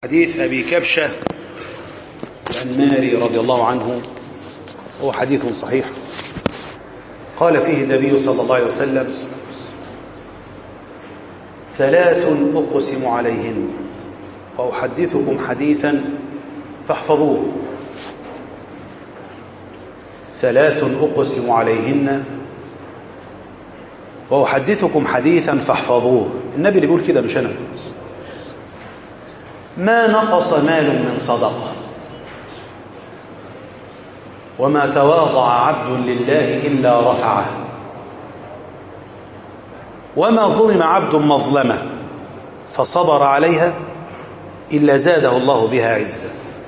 حديث أبي كبشة الأنماري رضي الله عنه هو حديث صحيح قال فيه النبي صلى الله عليه وسلم ثلاث أقسم عليهن وأحدثكم حديثا فاحفظوه ثلاث أقسم عليهن وأحدثكم حديثا فاحفظوه النبي اللي بيقول كده مش أنا ما نقص مال من صدقة وما تواضع عبد لله إلا رفعه وما ظلم عبد مظلمة فصبر عليها إلا زاده الله بها عزة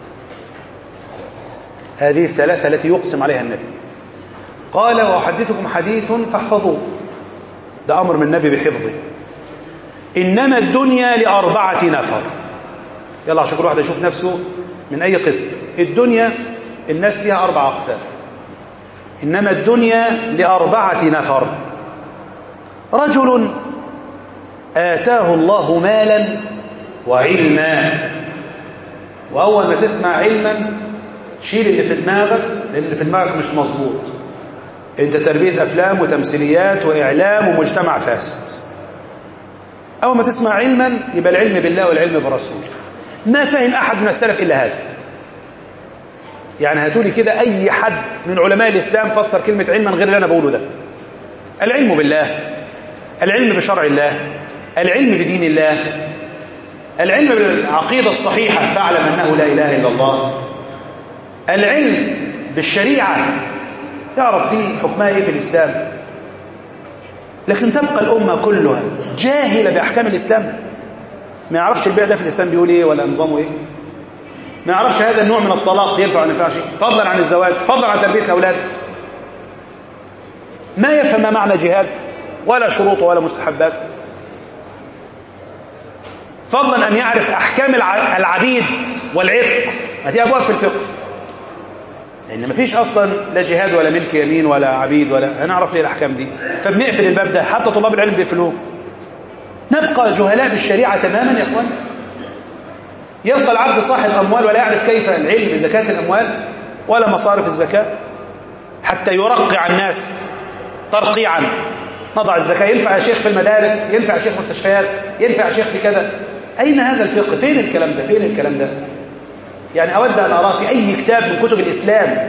هذه الثلاثة التي يقسم عليها النبي قال وأحدثكم حديث فاحفظوه ده أمر من النبي بحفظه إنما الدنيا لأربعة نفر يلا عشان كل واحد يشوف نفسه من أي قسم الدنيا الناس فيها أربع أقسام إنما الدنيا لأربعة نفر رجل آتاه الله مالا وعلما وأول ما تسمع علما شيل اللي في دماغك لأن اللي في دماغك مش مظبوط أنت تربية أفلام وتمثيليات وإعلام ومجتمع فاسد أول ما تسمع علما يبقى العلم بالله والعلم برسوله ما فهم أحد من السلف إلا هذا يعني هاتولي كده أي حد من علماء الإسلام فسر كلمة علما غير اللي أنا بقوله ده العلم بالله العلم بشرع الله العلم بدين الله العلم بالعقيدة الصحيحة فاعلم أنه لا إله إلا الله العلم بالشريعة تعرف دي حكمها إيه في الإسلام لكن تبقى الأمة كلها جاهلة بأحكام الإسلام ما يعرفش البيع ده في الإسلام بيقول إيه ولا نظامه إيه ما يعرفش هذا النوع من الطلاق ينفع ولا ينفعش فضلا عن الزواج فضلا عن تربية الأولاد ما يفهم ما معنى جهاد ولا شروطه ولا مستحباته فضلا أن يعرف أحكام العبيد والعتق هذه أبواب في الفقه لأن ما فيش أصلا لا جهاد ولا ملك يمين ولا عبيد ولا هنعرف ايه الأحكام دي فبنقفل الباب ده حتى طلاب العلم بيقفلوه نبقى جهلاء بالشريعة تماما يا اخوان يبقى العبد صاحب أموال ولا يعرف كيف العلم بزكاة الأموال ولا مصارف الزكاة حتى يرقع الناس ترقيعا نضع الزكاة ينفع يا شيخ في المدارس ينفع يا شيخ مستشفيات ينفع يا شيخ في كذا أين هذا الفقه فين الكلام ده فين الكلام ده يعني أود أن أراه في أي كتاب من كتب الإسلام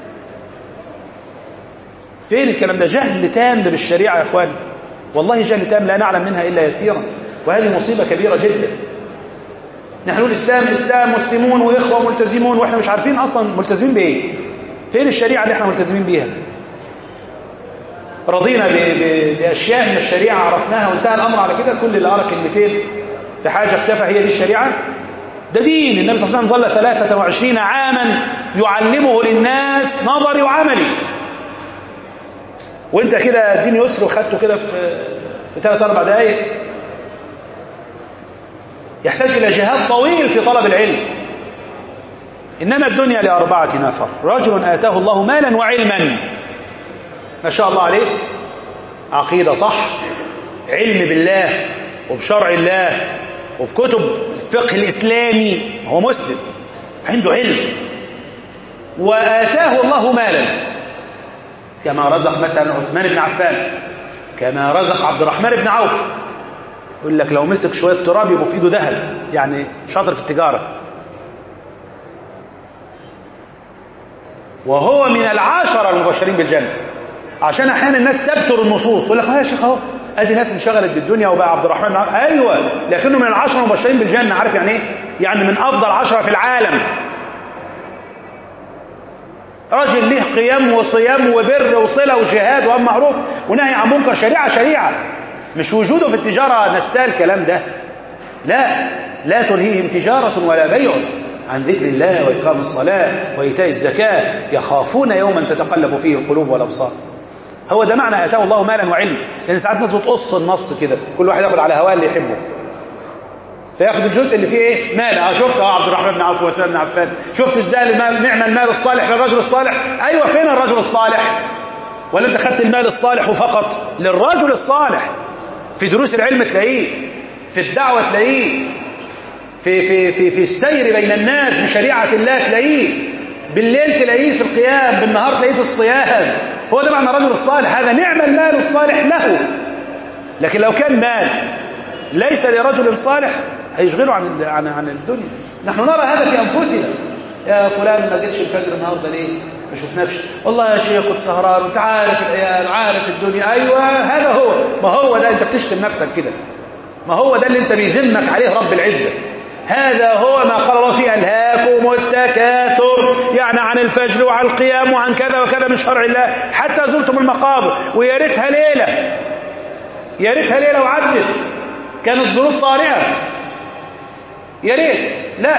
فين الكلام ده جهل تام بالشريعة يا أخواني والله جهل تام لا نعلم منها إلا يسيرا وهذه مصيبة كبيرة جدا نحن الإسلام إسلام مسلمون وإخوة ملتزمون وإحنا مش عارفين أصلا ملتزمين بإيه فين الشريعة اللي إحنا ملتزمين بيها رضينا بأشياء من الشريعة عرفناها وانتهى الأمر على كده كل اللي قرأ كلمتين في حاجة اكتفى هي دي الشريعة ده دين النبي صلى الله عليه وسلم ظل 23 عاما يعلمه للناس نظري وعملي وانت كده الدين يسر وخدته كده في في ثلاث اربع دقائق يحتاج الى جهاد طويل في طلب العلم انما الدنيا لاربعه نفر رجل اتاه الله مالا وعلما ما شاء الله عليه عقيده صح علم بالله وبشرع الله وبكتب الفقه الاسلامي هو مسلم عنده علم واتاه الله مالا كما رزق مثلا عثمان بن عفان كما رزق عبد الرحمن بن عوف يقول لك لو مسك شوية تراب يبقى في ايده ذهب يعني شاطر في التجارة وهو من العشرة المبشرين بالجنة عشان احيانا الناس تبتر النصوص يقول لك اه يا شيخ اهو ادي ناس انشغلت بالدنيا وبقى عبد الرحمن بن عوف ايوه لكنه من العشرة المبشرين بالجنة عارف يعني ايه يعني من افضل عشرة في العالم راجل له قيام وصيام وبر وصلة وجهاد وأم معروف ونهي عن منكر شريعة شريعة مش وجوده في التجارة نسال الكلام ده لا لا تلهيهم تجارة ولا بيع عن ذكر الله وإقام الصلاة وإيتاء الزكاة يخافون يوما تتقلب فيه القلوب والأبصار هو ده معنى أتاه الله مالا وعلم لأن ساعات ناس بتقص النص كده كل واحد ياخد على هواه اللي يحبه فياخد الجزء اللي فيه ايه مال اه شفت اه عبد الرحمن بن عوف وعثمان بن عفان شفت ازاي المال نعم المال الصالح للرجل الصالح ايوه فين الرجل الصالح ولا انت خدت المال الصالح فقط للرجل الصالح في دروس العلم تلاقيه في الدعوه تلاقيه في في في في السير بين الناس بشريعه الله تلاقيه بالليل تلاقيه في القيام بالنهار تلاقيه في الصيام هو ده معنى الرجل الصالح هذا نعم المال الصالح له لكن لو كان مال ليس لرجل صالح هيشغله عن عن عن الدنيا نحن نرى هذا في انفسنا يا فلان ما جيتش الفجر النهارده ليه ما شفناكش والله يا شيخ كنت سهران وانت عارف العيال عارف الدنيا ايوه هذا هو ما هو ده انت بتشتم نفسك كده ما هو ده اللي انت بيذمك عليه رب العزه هذا هو ما قال الله فيه ألهاكم التكاثر يعني عن الفجر وعن القيام وعن كذا وكذا من شرع الله حتى زرتم المقابر ويا ريتها ليلة يا ريتها ليلة وعدت كانت ظروف طارئة يا ريت لا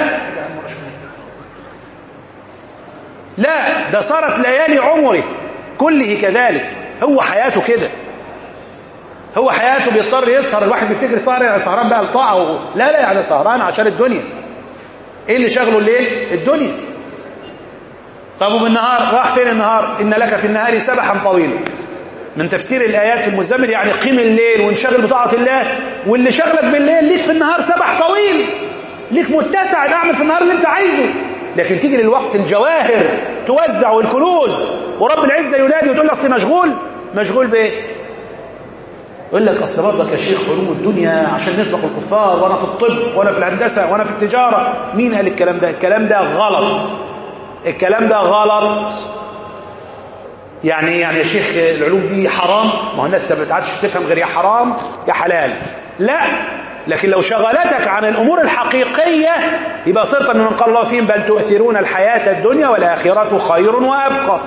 لا ده صارت ليالي عمره كله كذلك هو حياته كده هو حياته بيضطر يسهر الواحد بيفتكر سهر يعني سهران بقى الطاعه و... لا لا يعني سهران عشان الدنيا ايه اللي شغله الليل الدنيا طب وبالنهار راح فين النهار ان لك في النهار سبحا طويلا من تفسير الايات في المزمل يعني قيم الليل وانشغل بطاعه الله واللي شغلك بالليل ليك في النهار سبح طويل ليك متسع اعمل في النهار اللي انت عايزه لكن تيجي للوقت الجواهر توزع والكنوز ورب العزه ينادي وتقول لي اصلي مشغول مشغول بايه يقول لك اصل برضك يا شيخ علوم الدنيا عشان نسبق الكفار وانا في الطب وانا في الهندسه وانا في التجاره مين قال الكلام ده الكلام ده غلط الكلام ده غلط يعني يعني يا شيخ العلوم دي حرام ما هو الناس ما بتعرفش تفهم غير يا حرام يا حلال لا لكن لو شغلتك عن الامور الحقيقيه يبقى صرت من قال الله فيهم بل تؤثرون الحياه الدنيا والاخره خير وابقى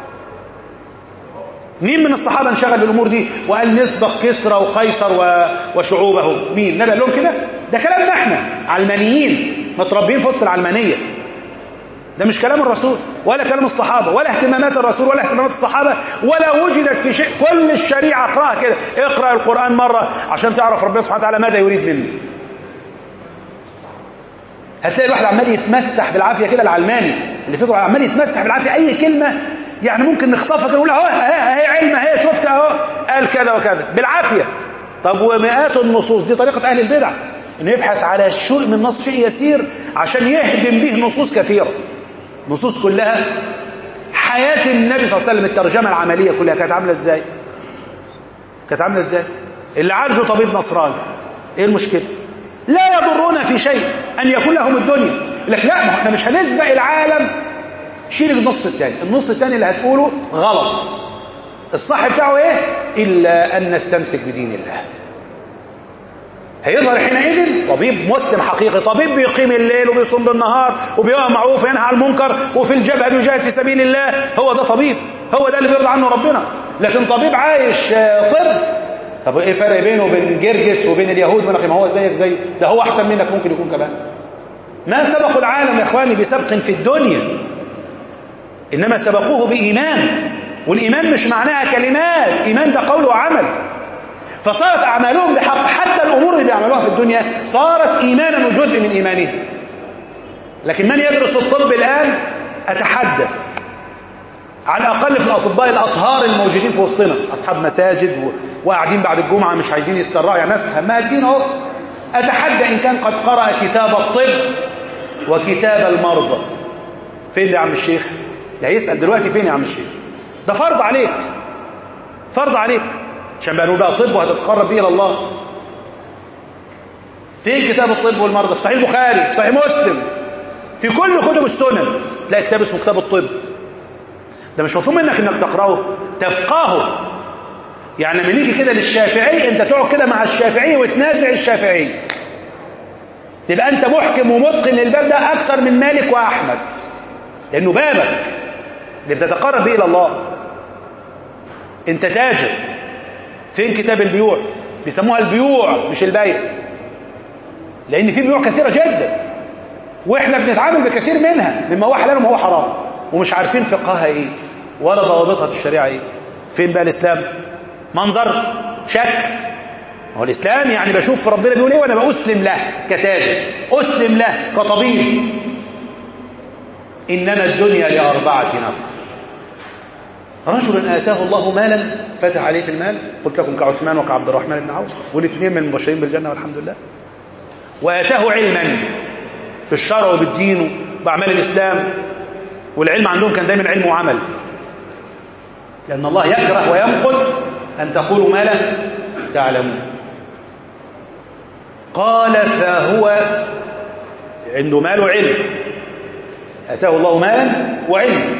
مين من الصحابة انشغل بالأمور دي وقال نسبق كسرى وقيصر وشعوبه مين النبي قال لهم كده ده كلامنا احنا علمانيين متربيين في وسط العلمانية ده مش كلام الرسول ولا كلام الصحابة ولا اهتمامات الرسول ولا اهتمامات الصحابة ولا وجدت في شيء كل الشريعة اقرأها كده اقرأ القرآن مرة عشان تعرف ربنا سبحانه وتعالى ماذا يريد منك هتلاقي الواحد عمال يتمسح بالعافية كده العلماني اللي فكره عمال يتمسح بالعافية أي كلمة يعني ممكن نخطفها كده نقول اهو اهي علم اهي شفت اهو قال كذا وكذا بالعافيه طب ومئات النصوص دي طريقه اهل البدع انه يبحث على شيء من نص شيء يسير عشان يهدم به نصوص كثيره نصوص كلها حياه النبي صلى الله عليه وسلم الترجمه العمليه كلها كانت عامله ازاي كانت عامله ازاي اللي عالجه طبيب نصراني ايه المشكله لا يضرنا في شيء ان يكون لهم الدنيا لك لا ما احنا مش هنسبق العالم شيل النص الثاني النص الثاني اللي هتقوله غلط الصح بتاعه ايه الا ان نستمسك بدين الله هيظهر حينئذ طبيب مسلم حقيقي طبيب بيقيم الليل وبيصوم بالنهار وبيقع معروف وينهى عن المنكر وفي الجبهه بيجاهد في سبيل الله هو ده طبيب هو ده اللي بيرضى عنه ربنا لكن طبيب عايش طب طب ايه الفرق بينه وبين جرجس وبين اليهود ما هو زيك زي ده هو احسن منك ممكن يكون كمان ما سبقوا العالم يا اخواني بسبق في الدنيا إنما سبقوه بإيمان والإيمان مش معناها كلمات إيمان ده قول وعمل فصارت أعمالهم بحق حتى الأمور اللي بيعملوها في الدنيا صارت إيمانا وجزء من إيمانهم لكن من يدرس الطب الآن أتحدى على الأقل في الأطباء الأطهار الموجودين في وسطنا أصحاب مساجد و... وقاعدين بعد الجمعة مش عايزين يتسرعوا يعني ناس مادين أهو أتحدى إن كان قد قرأ كتاب الطب وكتاب المرضى فين يا عم الشيخ لا يسأل دلوقتي فين يا عم الشيخ ده فرض عليك فرض عليك عشان بقى نقول بقى طب وهتتقرب به الى الله فين كتاب الطب والمرضى في صحيح البخاري في صحيح مسلم في كل كتب السنن تلاقي كتاب اسمه كتاب الطب ده مش مطلوب منك انك تقراه تفقهه يعني لما نيجي كده للشافعي انت تقعد كده مع الشافعي وتنازع الشافعي تبقى انت محكم ومتقن للباب ده اكثر من مالك واحمد لانه بابك اللي بتتقرب به الى الله انت تاجر فين كتاب البيوع بيسموها البيوع مش البيع لان في بيوع كثيره جدا واحنا بنتعامل بكثير منها مما هو حلال وما هو حرام ومش عارفين فقهها ايه ولا ضوابطها في الشريعه ايه فين بقى الاسلام منظر شكل هو الاسلام يعني بشوف ربنا بيقول ايه وانا باسلم له كتاجر اسلم له كطبيب انما الدنيا لاربعه نفر رجل آتاه الله مالا فتح عليه في المال قلت لكم كعثمان وكعبد الرحمن بن عوف والاثنين من المبشرين بالجنة والحمد لله وآتاه علما بالشرع وبالدين وبأعمال الإسلام والعلم عندهم كان دايما علم وعمل لأن الله يكره ويمقت أن تقولوا ما لا تعلمون قال فهو عنده مال وعلم أتاه الله مالا وعلم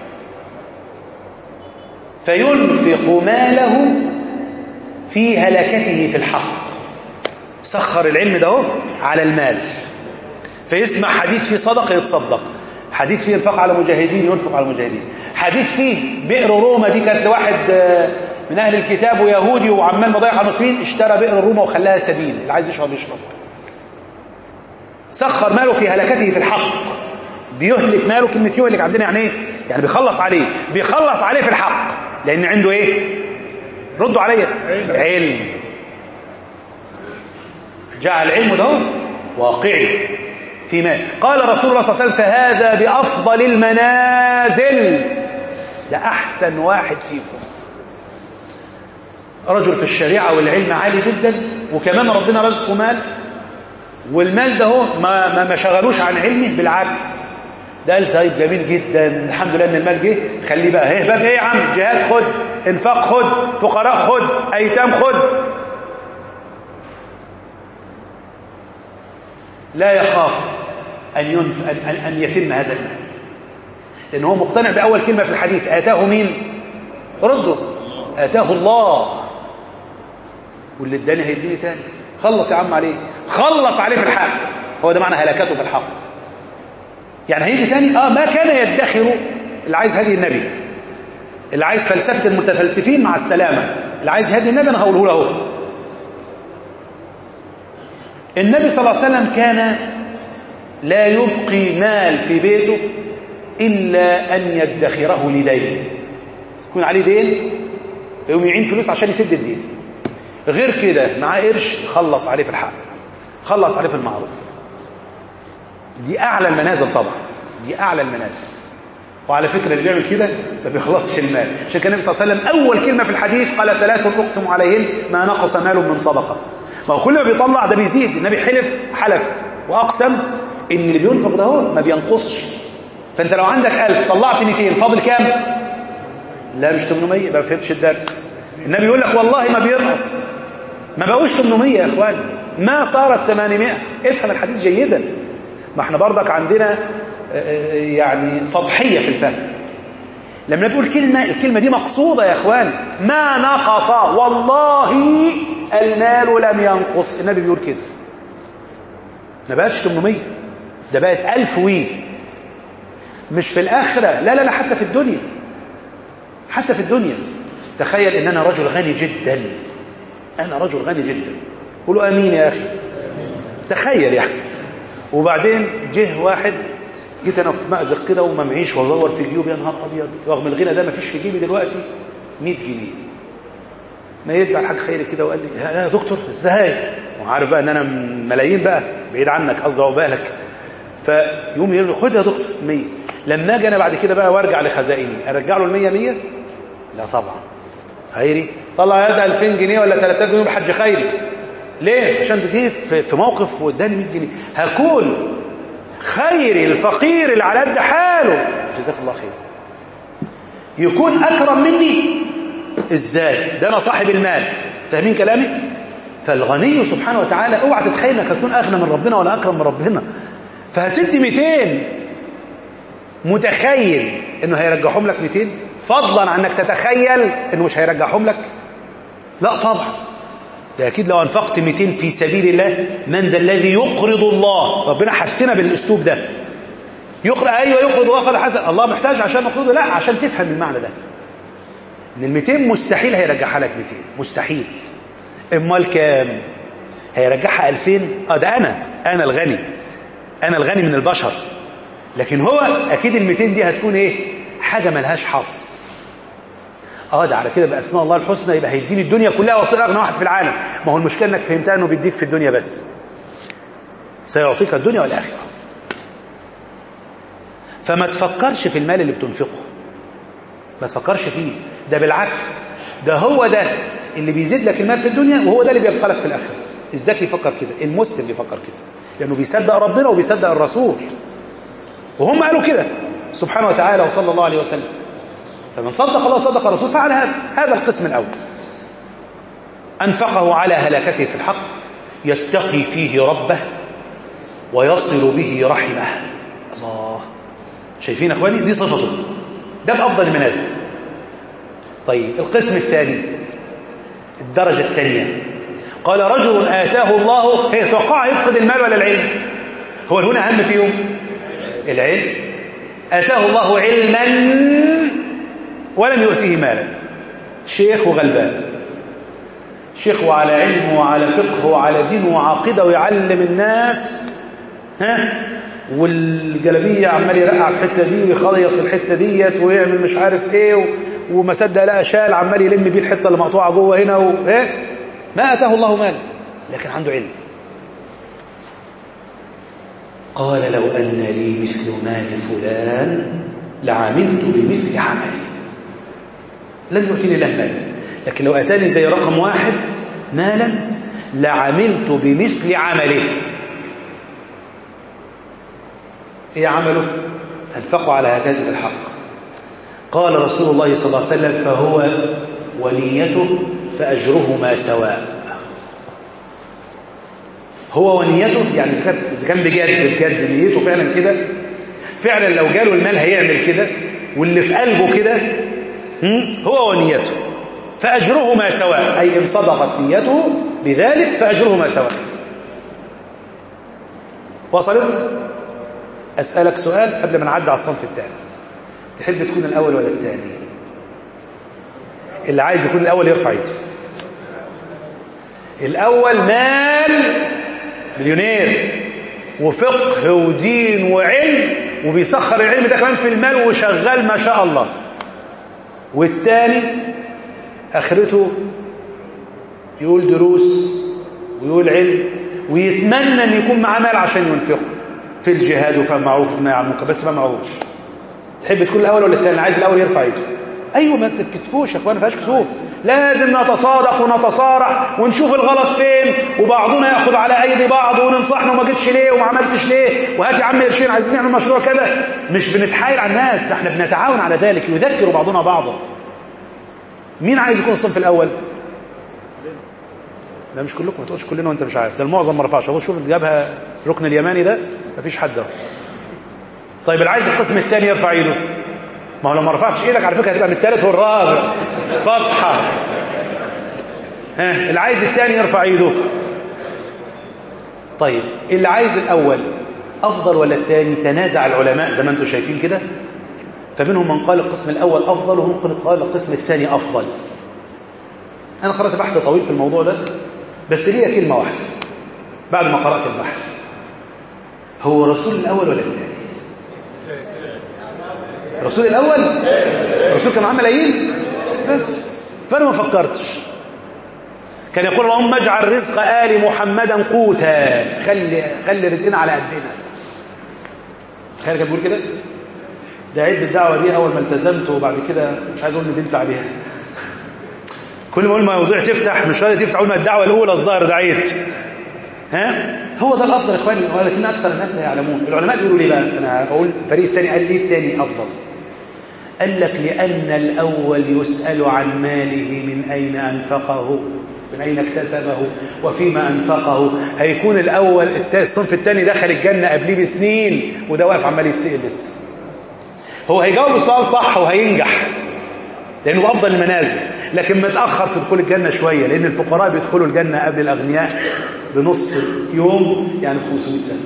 فينفق ماله في هلكته في الحق سخر العلم ده على المال فيسمع حديث فيه صدقه يتصدق حديث فيه انفاق على مجاهدين ينفق على المجاهدين حديث فيه بئر روما دي كانت لواحد من أهل الكتاب ويهودي وعمال مضيع على المسلمين اشترى بئر روما وخلاها سبيل اللي عايز يشرب يشرب سخر ماله في هلكته في الحق بيهلك ماله كلمة يهلك عندنا يعني ايه يعني بيخلص عليه بيخلص عليه في الحق لأن عنده ايه ردوا عليا علم جعل العلم ده واقعي في مال قال رسول الله صلى الله عليه وسلم فهذا بأفضل المنازل ده أحسن واحد فيكم رجل في الشريعة والعلم عالي جدا وكمان ربنا رزقه مال والمال ده هو ما, ما, ما شغلوش عن علمه بالعكس ده قال طيب جميل جدا الحمد لله ان المال جه خليه بقى ايه بقى ايه يا عم جهاد خد انفاق خد فقراء خد ايتام خد لا يخاف أن, ينف... أن, أن يتم هذا المال لأن هو مقتنع بأول كلمة في الحديث آتاه مين رده آتاه الله واللي اداني هيديني تاني خلص يا عم عليه خلص عليه في الحق هو ده معنى هلكته في الحق يعني هيجي تاني اه ما كان يدخر اللي عايز هدي النبي اللي عايز فلسفة المتفلسفين مع السلامة اللي عايز هدي النبي انا هقوله له النبي صلى الله عليه وسلم كان لا يبقي مال في بيته إلا أن يدخره لدين يكون عليه دين فيقوم يعين فلوس عشان يسد الدين غير كده معاه قرش خلص عليه في الحق خلص عليه في المعروف دي أعلى المنازل طبعا دي أعلى المنازل وعلى فكرة اللي بيعمل كده ما بيخلصش المال عشان كان النبي صلى الله عليه وسلم أول كلمة في الحديث قال ثلاث أقسم عليهن ما نقص مال من صدقة ما هو كل ما بيطلع ده بيزيد النبي حلف حلف وأقسم إن اللي بينفق ده هو ما بينقصش فأنت لو عندك 1000 طلعت 200 فاضل كام؟ لا مش 800 ما فهمتش الدرس النبي يقول لك والله ما بينقص ما بقوش 800 يا اخوان ما صارت 800 افهم الحديث جيدا ما احنا برضك عندنا يعني سطحية في الفهم لما بنقول كلمة الكلمة دي مقصودة يا اخوان ما نقص والله المال لم ينقص النبي بيقول كده ما بقتش 800 ده بقت 1000 وي مش في الآخرة لا لا لا حتى في الدنيا حتى في الدنيا تخيل ان انا رجل غني جدا انا رجل غني جدا قولوا امين يا اخي تخيل يعني وبعدين جه واحد جيت انا في مأزق كده وما معيش وادور في جيوبي يا نهار ابيض رغم الغنى ده ما فيش في جيبي دلوقتي 100 جنيه ما يرجع الحاج خيري كده وقال لي يا دكتور ازاي وعارف بقى ان انا ملايين بقى بعيد عنك قصدي عقبالك فيقوم يقول لي خد يا دكتور 100 لما اجي انا بعد كده بقى وارجع لخزائني ارجع له ال 100 100 لا طبعا خيري طلع يد 2000 جنيه ولا 3000 جنيه الحاج خيري ليه عشان جيت في موقف واداني 100 جنيه هكون خيري الفقير اللي على قد حاله جزاك الله خير يكون اكرم مني ازاي ده انا صاحب المال فاهمين كلامي فالغني سبحانه وتعالى اوعى تتخيل انك هتكون اغنى من ربنا ولا اكرم من ربنا فهتدي 200 متخيل انه هيرجعهم لك 200 فضلا عن انك تتخيل انه مش هيرجعهم لك لا طبعا ده اكيد لو انفقت 200 في سبيل الله من ذا الذي يقرض الله ربنا حثنا بالاسلوب ده يقرأ ايوه يقرض الله قال حسن الله محتاج عشان نقرضه لا عشان تفهم المعنى ده ان ال 200 مستحيل هيرجعها لك 200 مستحيل امال كام هيرجعها 2000 اه ده انا انا الغني انا الغني من البشر لكن هو اكيد ال 200 دي هتكون ايه حاجه ملهاش حظ اه ده على كده باسماء الله الحسنى يبقى هيديني الدنيا كلها واصير اغنى واحد في العالم ما هو المشكله انك فهمتها انه بيديك في الدنيا بس سيعطيك الدنيا والاخره فما تفكرش في المال اللي بتنفقه ما تفكرش فيه ده بالعكس ده هو ده اللي بيزيد لك المال في الدنيا وهو ده اللي بيبقى لك في الاخره الذكي يفكر كده المسلم يفكر كده لأنه بيصدق ربنا وبيصدق الرسول وهم قالوا كده سبحانه وتعالى وصلى الله عليه وسلم فمن صدق الله وصدق الرسول فعل هذا هذا القسم الأول أنفقه على هلاكته في الحق يتقي فيه ربه ويصل به رحمه الله شايفين أخواني دي صفته ده بأفضل المنازل طيب القسم الثاني الدرجة الثانية قال رجل آتاه الله هي توقع يفقد المال ولا العلم هو هنا أهم فيهم العلم آتاه الله علما ولم يؤتيه مالا شيخ وغلبان شيخ وعلى علم وعلى فقه وعلى دين وعقيدة ويعلم الناس ها والجلبية عمال يرقع في الحتة دي ويخيط في الحتة ديت ويعمل مش عارف ايه وما صدق لقى شال عمال يلم بيه الحتة اللي مقطوعة جوه هنا وايه ما اتاه الله مال لكن عنده علم قال لو أن لي مثل مال فلان لعملت بمثل عملي لن يؤتيني الله مال لكن لو أتاني زي رقم واحد مالا لعملت بمثل عمله ايه عمله أنفقوا على هكذا الحق قال رسول الله صلى الله عليه وسلم فهو ونيته فأجرهما سواء هو ونيته يعني إذا كان بجد بجد نيته فعلا كده فعلا لو جاله المال هيعمل كده واللي في قلبه كده هو ونيته فأجرهما سواء أي إن صدقت نيته بذلك فأجرهما سواء وصلت أسألك سؤال قبل ما نعدي على الصنف الثالث تحب تكون الأول ولا الثاني اللي عايز يكون الأول يرفع يده الأول مال مليونير وفقه ودين وعلم وبيسخر العلم ده كمان في المال وشغال ما شاء الله والتاني اخرته يقول دروس ويقول علم ويتمنى ان يكون معاه مال عشان ينفقه في الجهاد وفي المعروف وما يعملك بس ما معهوش تحب تكون الاول ولا الثاني عايز الاول يرفع يده ايوه ما تتكسفوش يا اخوان ما فيهاش كسوف لازم نتصادق ونتصارح ونشوف الغلط فين وبعضنا ياخذ على ايدي بعض وننصحنا وما جيتش ليه وما عملتش ليه وهات يا عم قرشين عايزين نعمل مشروع كذا مش بنتحايل على الناس احنا بنتعاون على ذلك يذكر بعضنا بعضا مين عايز يكون الصنف الاول لا مش كلكم ما تقولش كلنا وانت مش عارف ده المعظم ما رفعش هو شوف جابها الركن اليماني ده مفيش حد اهو طيب اللي عايز القسم الثاني يرفع ايده ما هو لو ما رفعتش ايدك على فكره هتبقى من الثالث والرابع فاصحى ها اللي عايز الثاني يرفع ايده طيب اللي عايز الاول افضل ولا الثاني تنازع العلماء زي ما انتم شايفين كده فمنهم من قال القسم الاول افضل ومن قال القسم الثاني افضل انا قرات بحث طويل في الموضوع ده بس ليا كلمه واحده بعد ما قرات البحث هو رسول الاول ولا الثاني الرسول الأول الرسول كان معاه ملايين بس فأنا ما فكرتش كان يقول اللهم اجعل رزق آل محمدا قوتا خلي خلي رزقنا على قدنا تخيل كان بيقول كده ده عيد الدعوة دي أول ما التزمت وبعد كده مش عايز أقول ندمت عليها كل ما أقول موضوع تفتح مش راضي تفتح أقول ما الدعوة الأولى الظاهر دعيت ها هو ده الأفضل يا إخواني ولكن أكثر الناس لا يعلمون العلماء بيقولوا ليه بقى أنا أقول الفريق الثاني قال ليه الثاني أفضل قال لك لأن الأول يسأل عن ماله من أين أنفقه من أين اكتسبه وفيما أنفقه هيكون الأول الصنف الثاني دخل الجنة قبليه بسنين وده واقف عمال يتسأل لسه هو هيجاوب السؤال صح وهينجح لأنه أفضل المنازل لكن متأخر في دخول الجنة شوية لأن الفقراء بيدخلوا الجنة قبل الأغنياء بنص يوم يعني 500 سنة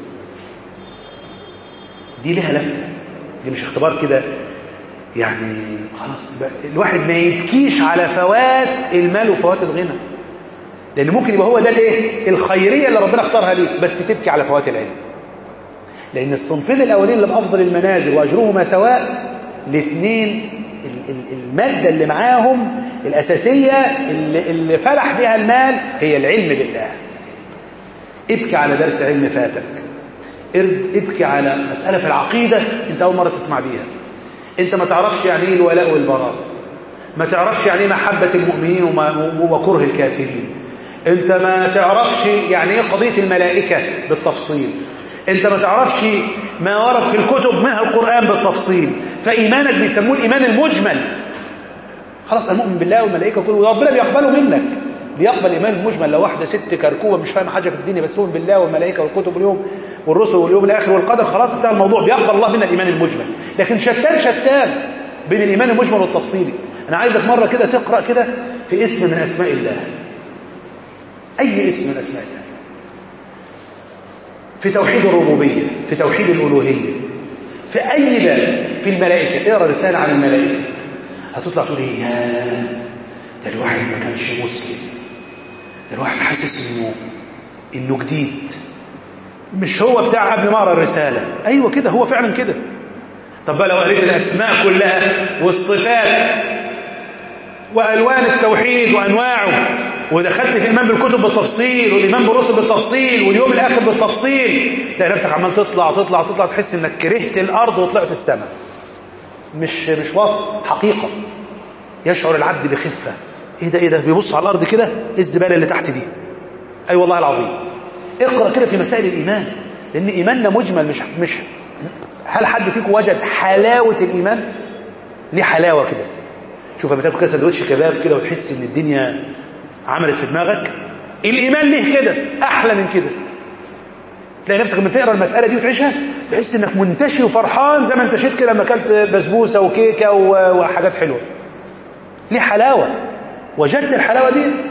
دي لها لفتة دي مش اختبار كده يعني خلاص بقى الواحد ما يبكيش على فوات المال وفوات الغنى لان ممكن يبقى هو ده الايه الخيريه اللي ربنا اختارها ليك بس تبكي على فوات العلم لان الصنفين الاولين اللي بافضل المنازل واجرهما سواء الاثنين الماده اللي معاهم الاساسيه اللي, اللي فرح بها المال هي العلم بالله ابكي على درس علم فاتك ابكي على مساله في العقيده انت اول مره تسمع بيها انت ما تعرفش يعني ايه الولاء والبراء ما تعرفش يعني ايه محبة المؤمنين وكره الكافرين انت ما تعرفش يعني ايه قضية الملائكة بالتفصيل انت ما تعرفش ما ورد في الكتب منها القرآن بالتفصيل فإيمانك بيسموه الإيمان المجمل خلاص أنا مؤمن بالله والملائكة كله وربنا بيقبله منك بيقبل الإيمان المجمل لو واحدة ست كركوبة مش فاهمة حاجة في الدنيا بس تؤمن بالله والملائكة والكتب واليوم والرسل واليوم الآخر والقدر خلاص انتهى الموضوع بيقبل الله منا الإيمان المجمل لكن شتان شتان بين الإيمان المجمل والتفصيلي أنا عايزك مرة كده تقرأ كده في اسم من أسماء الله أي اسم من أسماء الله في توحيد الربوبية في توحيد الألوهية في أي باب في الملائكة اقرأ رسالة عن الملائكة هتطلع تقول ايه يا ده الواحد ما كانش مسلم ده الواحد حاسس انه انه جديد مش هو بتاع قبل ما اقرا الرساله ايوه كده هو فعلا كده طب بقى لو قريت الاسماء كلها والصفات والوان التوحيد وانواعه ودخلت في الايمان بالكتب بالتفصيل والايمان بالرسل بالتفصيل واليوم الاخر بالتفصيل تلاقي نفسك عمال تطلع تطلع تطلع تحس انك كرهت الارض وطلعت السماء مش مش وصف حقيقه يشعر العبد بخفه ايه ده ايه ده بيبص على الارض كده ايه الزباله اللي تحت دي اي أيوة والله العظيم اقرا كده في مسائل الايمان لان ايماننا مجمل مش مش هل حد فيكم وجد حلاوه الايمان ليه حلاوه كده شوف لما تاكل كده سندوتش كباب كده وتحس ان الدنيا عملت في دماغك الايمان ليه كده احلى من كده تلاقي نفسك لما تقرا المساله دي وتعيشها تحس انك منتشي وفرحان زي ما انتشيت كده لما اكلت بسبوسه وكيكه وحاجات حلوه ليه حلاوه وجدت الحلاوه ديت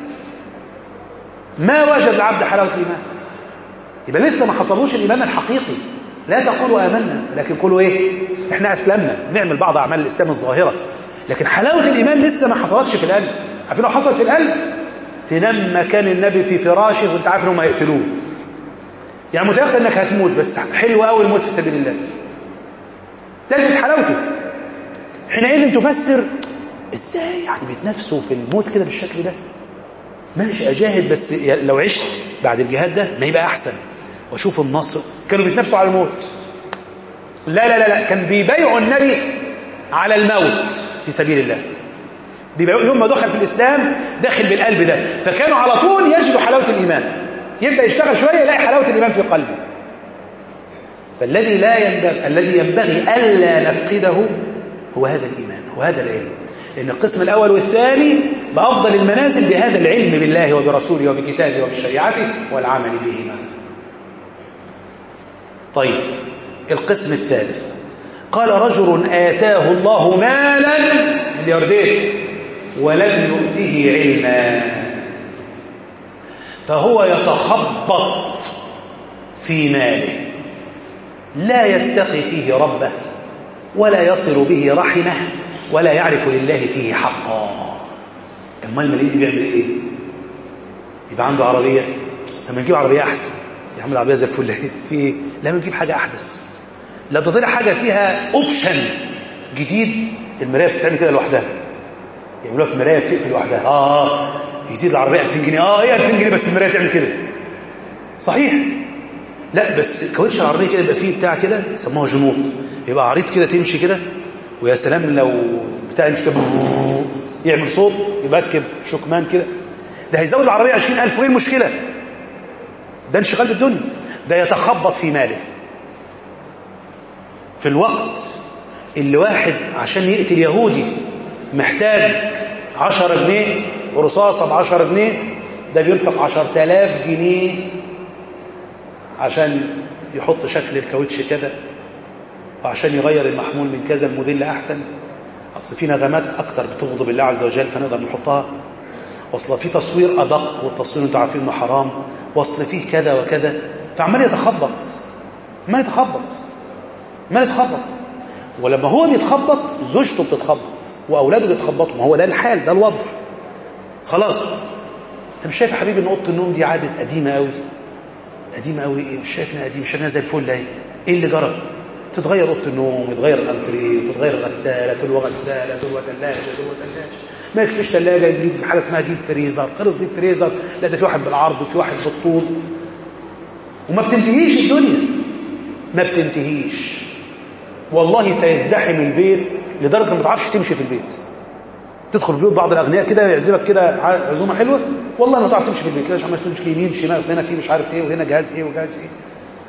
ما وجد العبد حلاوه الايمان يبقى لسه ما حصلوش الايمان الحقيقي لا تقولوا امنا لكن قولوا ايه احنا اسلمنا نعمل بعض اعمال الاسلام الظاهره لكن حلاوه الايمان لسه ما حصلتش في القلب عارفين لو حصلت في القلب تنام مكان النبي في فراشه وانت عارف انهم هيقتلوه يعني متيقن انك هتموت بس حلو قوي الموت في سبيل الله تجد حلاوته حينئذ تفسر ازاي يعني بيتنافسوا في الموت كده بالشكل ده ماشي اجاهد بس لو عشت بعد الجهاد ده ما يبقى احسن واشوف النصر كانوا بيتنافسوا على الموت لا لا لا لا كان بيبايعوا النبي على الموت في سبيل الله بيبايعوا يوم ما دخل في الاسلام داخل بالقلب ده فكانوا على طول يجدوا حلاوه الايمان يبدا يشتغل شويه يلاقي حلاوه الايمان في قلبه فالذي لا ينبغي الذي ينبغي الا نفقده هو هذا الايمان وهذا العلم لأن القسم الأول والثاني بأفضل المنازل بهذا العلم بالله وبرسوله وبكتابه وبشريعته والعمل بهما طيب القسم الثالث قال رجل آتاه الله مالا ملياردير ولم يؤته علما فهو يتخبط في ماله لا يتقي فيه ربه ولا يصل به رحمه ولا يعرف لله فيه حقا امال الملايين دي بيعمل ايه يبقى عنده عربيه لما نجيب عربيه احسن يا عم العربيه زي الفل في ايه لا نجيب حاجه احدث لا تطلع حاجه فيها اوبشن جديد المرايه بتتعمل كده لوحدها يعملوا لك مرايه بتقفل لوحدها اه يزيد العربيه 2000 جنيه اه ايه 2000 جنيه بس المرايه تعمل كده صحيح لا بس كاوتش العربيه كده يبقى فيه بتاع كده يسموها جنوط يبقى عريض كده تمشي كده ويا سلام لو بتاع مش كده يعمل صوت يركب شكمان كده ده هيزود العربيه 20000 وايه المشكله ده انشغال بالدنيا ده يتخبط في ماله في الوقت اللي واحد عشان يقتل يهودي محتاج 10 جنيه ورصاصه ب 10 جنيه ده بينفق 10000 جنيه عشان يحط شكل الكاوتش كده وعشان يغير المحمول من كذا الموديل احسن اصل في نغمات اكتر بتغضب الله عز وجل فنقدر نحطها واصل في تصوير ادق والتصوير انتوا عارفين انه حرام واصل فيه كذا وكذا فعمال يتخبط عمال يتخبط عمال يتخبط ولما هو بيتخبط زوجته بتتخبط واولاده بيتخبطوا ما هو ده الحال ده الوضع خلاص انت مش شايف يا حبيبي ان اوضه النوم دي عاده قديمه قوي قديمه قوي ايه مش شايف انها قديمه مش شايفها زي الفل اهي ايه اللي جرى تتغير اوضه النوم ويتغير الانتريه وتتغير الغساله تلو غساله تلو ثلاجه تلو ثلاجه ما يكفيش ثلاجه نجيب حاجه اسمها ديب فريزر خلص ديب فريزر لا ده في واحد بالعرض وفي واحد بالطول وما بتنتهيش الدنيا ما بتنتهيش والله سيزدحم البيت لدرجه ما تعرفش تمشي في البيت تدخل بيوت بعض الاغنياء كده يعزمك كده عزومه حلوه والله ما تعرف تمشي في البيت كده مش عارف تمشي يمين شمال هنا في مش عارف ايه وهنا جهاز ايه وجهاز ايه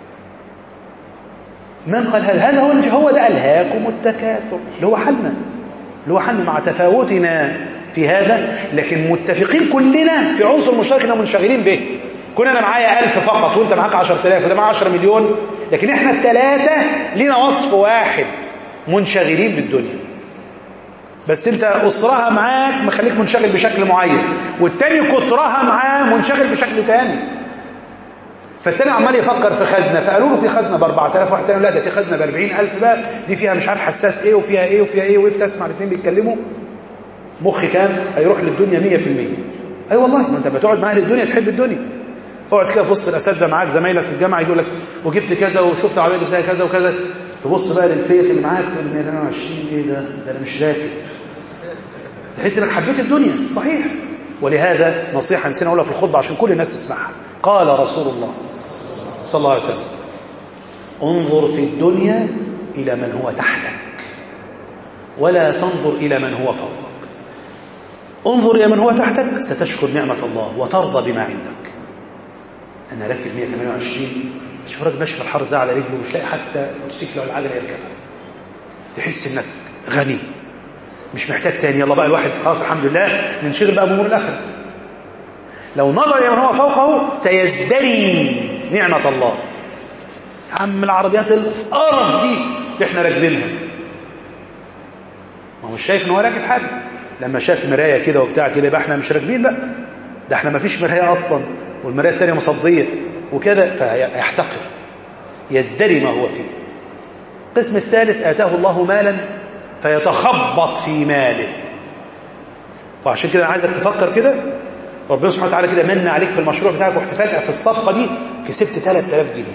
من قال هذا هذا هو هو ده الهاكم التكاثر اللي هو حالنا اللي هو حالنا مع تفاوتنا في هذا لكن متفقين كلنا في عنصر مشترك اننا منشغلين به كون انا معايا 1000 فقط وانت معاك 10000 وده معاه 10 مليون لكن احنا الثلاثه لينا وصف واحد منشغلين بالدنيا بس انت اسرها معاك مخليك منشغل بشكل معين والتاني كترها معاه منشغل بشكل ثاني فالتاني عمال يفكر في خزنه فقالوا له في خزنه ب 4000 واحد تاني لا ده في خزنه ب 40000 بقى دي فيها مش عارف حساس ايه وفيها ايه وفيها ايه وقفت اسمع الاثنين بيتكلموا مخي كان هيروح للدنيا 100% اي أيوة والله ما انت بتقعد مع اهل الدنيا تحب الدنيا اقعد كده تبص الاساتذه معاك زمايلك في الجامعه يقول لك وجبت كذا وشفت عربيه جبتها كذا وكذا تبص بقى للفيت اللي معاك تقول 128 ايه ده ده انا مش راكب تحس انك حبيت الدنيا صحيح ولهذا نصيحه نسينا اقولها في الخطبه عشان كل الناس تسمعها قال رسول الله صلى الله عليه وسلم انظر في الدنيا الى من هو تحتك ولا تنظر الى من هو فوقك انظر الى من هو تحتك ستشكر نعمه الله وترضى بما عندك انا راكب 128 تشوف راجل ماشي في الحر زي على رجله مش لاقي حتى موتوسيكل ولا عجله يركبها تحس انك غني مش محتاج تاني يلا بقى الواحد خلاص الحمد لله ننشغل بقى بامور الاخره لو نظر الى من هو فوقه سيزدري نعمه الله يا عم العربيات القرف دي اللي احنا راكبينها ما هو مش شايف ان هو راكب حاجه لما شاف مرايه كده وبتاع كده يبقى احنا مش راكبين بقى ده احنا ما فيش مرايه اصلا والمرايه الثانيه مصديه وكده فيحتقر يزدري ما هو فيه القسم الثالث آتاه الله مالا فيتخبط في ماله وعشان كده انا عايزك تفكر كده ربنا سبحانه وتعالى كده من عليك في المشروع بتاعك ورحت فجأة في الصفقة دي كسبت 3000 جنيه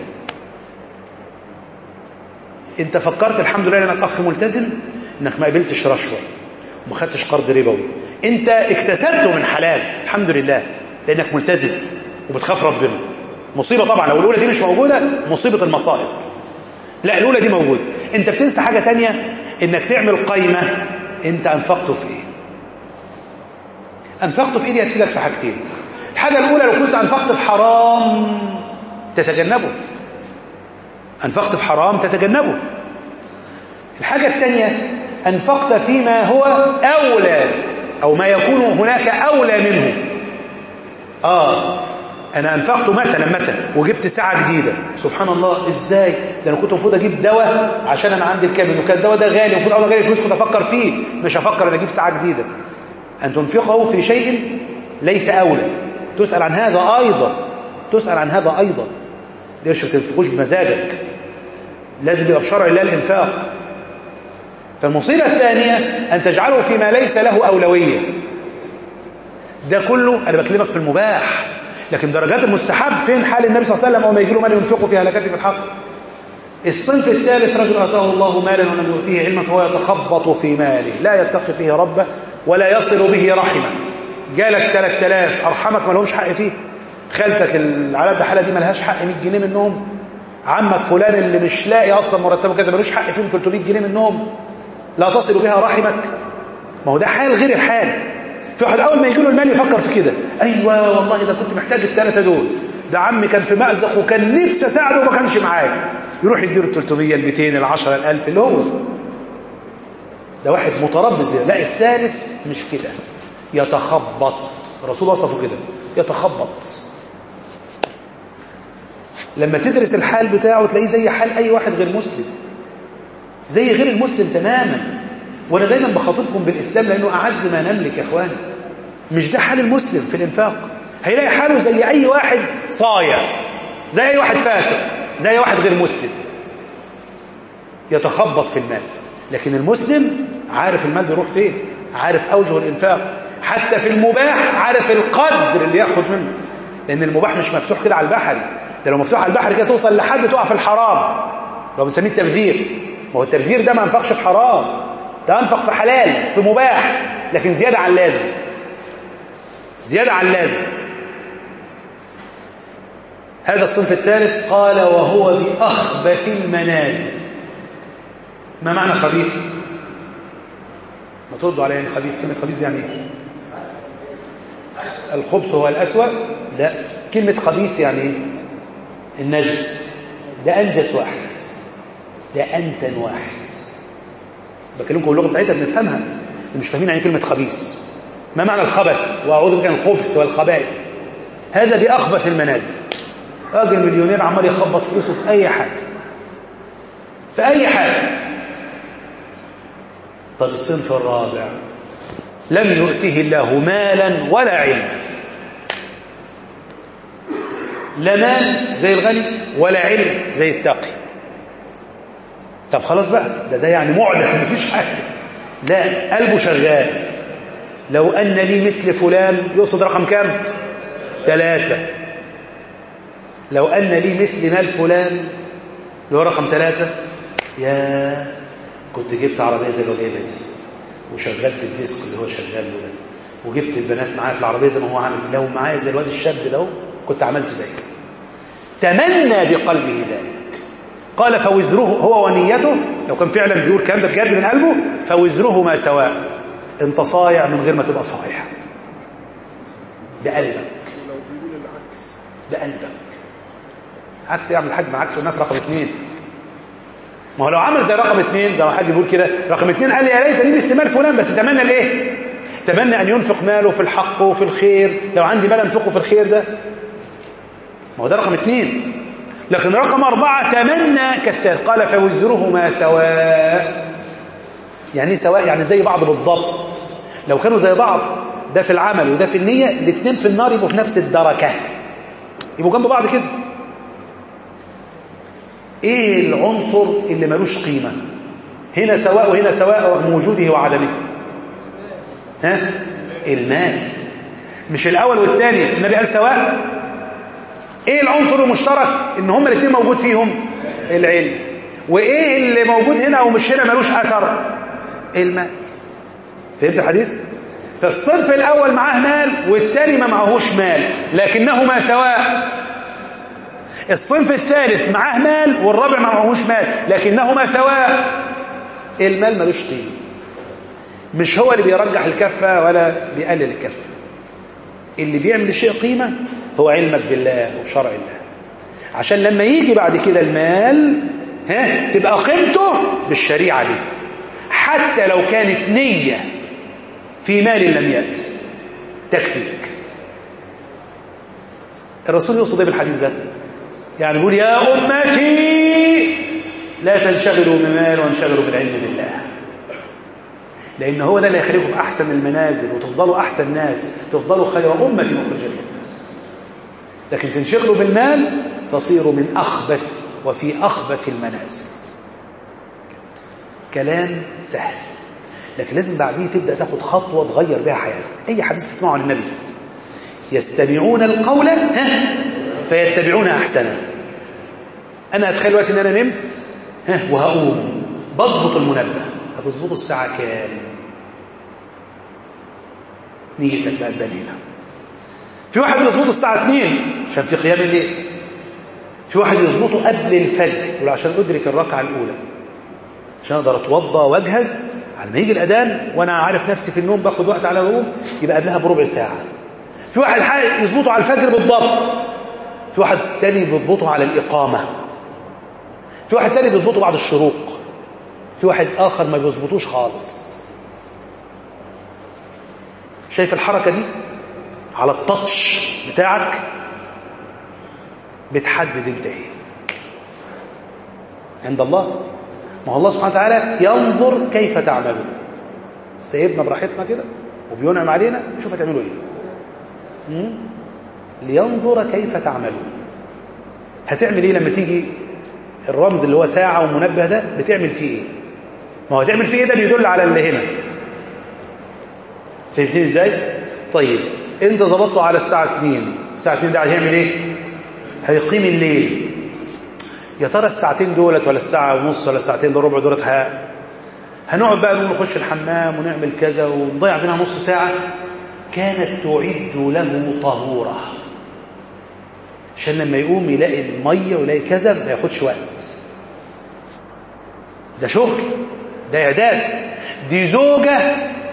انت فكرت الحمد لله انك اخ ملتزم انك ما قبلتش رشوه وما خدتش قرض ربوي انت اكتسبته من حلال الحمد لله لانك ملتزم وبتخاف ربنا مصيبه طبعا لو الاولى دي مش موجوده مصيبه المصائب لا الاولى دي موجوده انت بتنسى حاجه تانية انك تعمل قايمه انت انفقته في ايه انفقته في ايه دي هتفيدك في حاجتين الحاجه الاولى لو كنت انفقت في حرام تتجنبه انفقت في حرام تتجنبه الحاجه الثانيه انفقت فيما هو اولى او ما يكون هناك اولى منه اه انا انفقت مثلا مثلا وجبت ساعه جديده سبحان الله ازاي ده انا كنت المفروض اجيب دواء عشان انا عندي الكامل وكان الدواء ده غالي المفروض اول ما جالي فلوس كنت افكر فيه مش افكر ان اجيب ساعه جديده ان تنفقه في شيء ليس اولى تسال عن هذا ايضا تسال عن هذا ايضا ليش ما تنفقوش بمزاجك لازم يبقى بشرع الله الانفاق فالمصيبه الثانيه ان تجعله فيما ليس له اولويه ده كله انا بكلمك في المباح لكن درجات المستحب فين حال النبي صلى الله عليه وسلم وما يجي له مال ينفقه في هلكته بالحق الصنف الثالث رجل اتاه الله مالا ولم يؤتيه علما فهو يتخبط في ماله لا يتقي فيه ربه ولا يصل به رحمه جالك 3000 ارحمك ما لهمش حق فيه خالتك على الحاله دي ما لهاش حق 100 جنيه منهم عمك فلان اللي مش لاقي اصلا مرتبه كده ملوش حق فيهم 300 جنيه منهم لا تصل بها رحمك ما هو ده حال غير الحال في واحد اول ما يجي له المال يفكر في كده ايوه والله ده كنت محتاج الثلاثه دول ده عمي كان في مأزق وكان نفسي اساعده وما كانش معايا يروح يديله ال 300 ال 200 ال 10 ال 1000 اللي هو ده واحد متربص بيه لا الثالث مش كده يتخبط الرسول وصفه كده يتخبط لما تدرس الحال بتاعه تلاقيه زي حال اي واحد غير مسلم زي غير المسلم تماما وانا دايما بخاطبكم بالاسلام لانه اعز ما نملك يا اخواني مش ده حال المسلم في الانفاق هيلاقي حاله زي اي واحد صايع زي اي واحد فاسق زي اي واحد غير مسلم يتخبط في المال لكن المسلم عارف المال بيروح فين عارف اوجه الانفاق حتى في المباح عارف القدر اللي ياخد منه لان المباح مش مفتوح كده على البحر ده لو مفتوح على البحر كده توصل لحد تقع في الحرام لو بنسميه التبذير ما هو التبذير ده ما انفقش في حرام ده انفق في حلال في مباح لكن زياده عن اللازم زياده عن اللازم هذا الصنف الثالث قال وهو بأخبث المنازل ما معنى خبيث ما تردوا علي يعني خبيث كلمة خبيث دي يعني ايه الخبث هو الأسوأ لا كلمة خبيث يعني ايه النجس ده أنجس واحد ده أنتن واحد بكلمكم اللغة بتاعتها بنفهمها مش فاهمين يعني كلمة خبيث ما معنى الخبث وأعوذ بك من الخبث والخبائث هذا بأخبث المنازل راجل مليونير عمال يخبط فلوسه في أي حاجة في أي حاجة طب الصنف الرابع لم يؤته الله مالا ولا علما لا مال زي الغني ولا علم زي التقي طب خلاص بقى ده ده يعني معدة مفيش حاجة لا قلبه شغال لو أن لي مثل فلان يقصد رقم كام ثلاثة لو أن لي مثل مال فلان اللي هو رقم ثلاثة يا كنت جبت عربية زي اللي جايبها دي وشغلت الديسك اللي هو شغال له ده وجبت البنات معايا في العربية زي ما هو عامل لو معايا زي الواد الشاب ده كنت عملت زيه تمنى بقلبه ذلك قال فوزره هو ونيته لو كان فعلا بيقول الكلام ده بجد من قلبه فوزرهما سواء انت صايع من غير ما تبقى صايع بقلبك بقلبك عكس يعمل الحاج مع عكس هناك رقم اثنين ما هو لو عمل زي رقم اثنين زي ما حد بيقول كده رقم اثنين قال يا ليت لي مثل مال فلان بس تمنى الايه تمنى ان ينفق ماله في الحق وفي الخير لو عندي مال انفقه في الخير ده ما هو ده رقم اثنين لكن رقم أربعة تمنى كالثالث قال فوزرهما سواء يعني سواء يعني زي بعض بالضبط لو كانوا زي بعض ده في العمل وده في النية الاثنين في النار يبقوا في نفس الدركة يبقوا جنب بعض كده ايه العنصر اللي ملوش قيمة هنا سواء وهنا سواء رغم وجوده وعدمه ها المال مش الاول والثاني النبي قال سواء ايه العنصر المشترك ان هما الاثنين موجود فيهم العلم وايه اللي موجود هنا او مش هنا ملوش اثر المال فهمت الحديث فالصنف الاول معاه مال والثاني ما معهوش مال لكنهما سواء الصنف الثالث معاه مال والرابع ما معهوش مال لكنهما سواء المال ملوش قيمه مش هو اللي بيرجح الكفه ولا بيقلل الكفه اللي بيعمل الشيء قيمه هو علمك بالله وبشرع الله عشان لما يجي بعد كده المال ها تبقى قيمته بالشريعه دي حتى لو كانت نيه في مال لم يأت تكفيك الرسول يقصد ايه بالحديث ده يعني بيقول يا أمتي لا تنشغلوا بمال وانشغلوا بالعلم بالله لأن هو ده اللي يخليكم في أحسن المنازل وتفضلوا أحسن ناس تفضلوا خير أمة مخرجة للناس لكن تنشغلوا بالمال تصيروا من أخبث وفي أخبث المنازل كلام سهل لكن لازم بعديه تبدأ تاخد خطوة تغير بها حياتك أي حديث تسمعه عن النبي يستمعون القول ها فيتبعون أحسنه أنا أتخيل وقت إن أنا نمت ها وهقوم بظبط المنبه هتظبطه الساعة كام نيتك بقى تبان هنا في واحد بيظبطه الساعة 2 عشان في قيام الليل في واحد يظبطه قبل الفجر يقول عشان أدرك الركعة الأولى عشان أقدر أتوضى وأجهز على ما يجي الأذان وأنا عارف نفسي في النوم باخد وقت على النوم يبقى قبلها بربع ساعة في واحد يظبطه على الفجر بالضبط في واحد تاني بيضبطه على الإقامة في واحد تاني بيضبطه بعد الشروق في واحد آخر ما بيظبطوش خالص شايف الحركة دي على التاتش بتاعك بتحدد انت ايه عند الله ما هو الله سبحانه وتعالى ينظر كيف تعملون سيبنا براحتنا كده وبينعم علينا شوف هتعملوا ايه لينظر كيف تعملون هتعمل ايه لما تيجي الرمز اللي هو ساعة ومنبه ده بتعمل فيه ايه ما هو هتعمل فيه ايه ده بيدل على اللي هنا فهمتني ازاي طيب انت ظبطته على الساعة 2 الساعة 2 ده هيعمل ايه هيقيم الليل يا ترى الساعتين دولت ولا الساعة ونص ولا الساعتين دول ربع دولت ها هنقعد بقى نقول نخش الحمام ونعمل كذا ونضيع بينها نص ساعة كانت تعد له طهورة عشان لما يقوم يلاقي المية ويلاقي كذا ما ياخدش وقت ده شغل ده إعداد دي زوجة